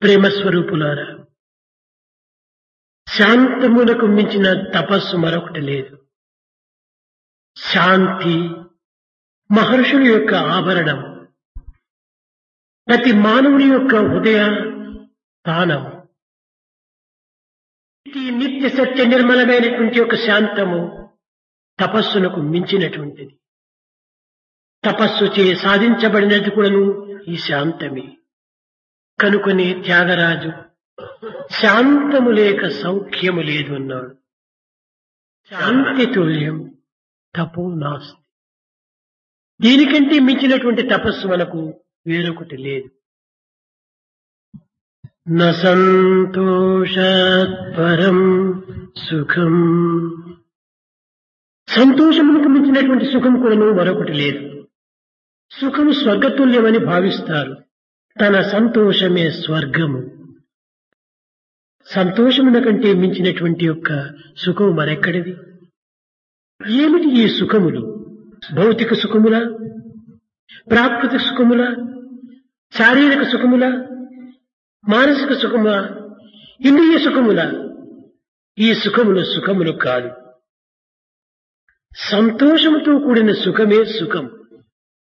ప్రేమ స్వరూపులారా శాంతమునకు మించిన తపస్సు మరొకటి లేదు శాంతి మహర్షుల యొక్క ఆభరణం ప్రతి మానవుని యొక్క హృదయ స్థానం ఈ నిత్య సత్య నిర్మలమైనటువంటి ఒక శాంతము తపస్సునకు మించినటువంటిది తపస్సు చే సాధించబడినది కూడాను ఈ శాంతమే కనుకొని త్యాగరాజు శాంతము లేక సౌఖ్యము లేదు అన్నాడు శాంతి తుల్యం తపో నాస్తి దీనికంటే మించినటువంటి తపస్సు మనకు వేరొకటి లేదు సంతోషాత్ పరం సుఖం సంతోషములకు మించినటువంటి సుఖం కూడాను మరొకటి లేదు సుఖము స్వర్గతుల్యమని భావిస్తారు తన సంతోషమే స్వర్గము సంతోషమున కంటే మించినటువంటి యొక్క సుఖము మరెక్కడిది ఏమిటి ఈ సుఖములు భౌతిక సుఖములా ప్రాకృతిక సుఖములా శారీరక సుఖములా మానసిక సుఖములా ఇంద్రియ సుఖములా ఈ సుఖములు సుఖములు కాదు సంతోషముతో కూడిన సుఖమే సుఖం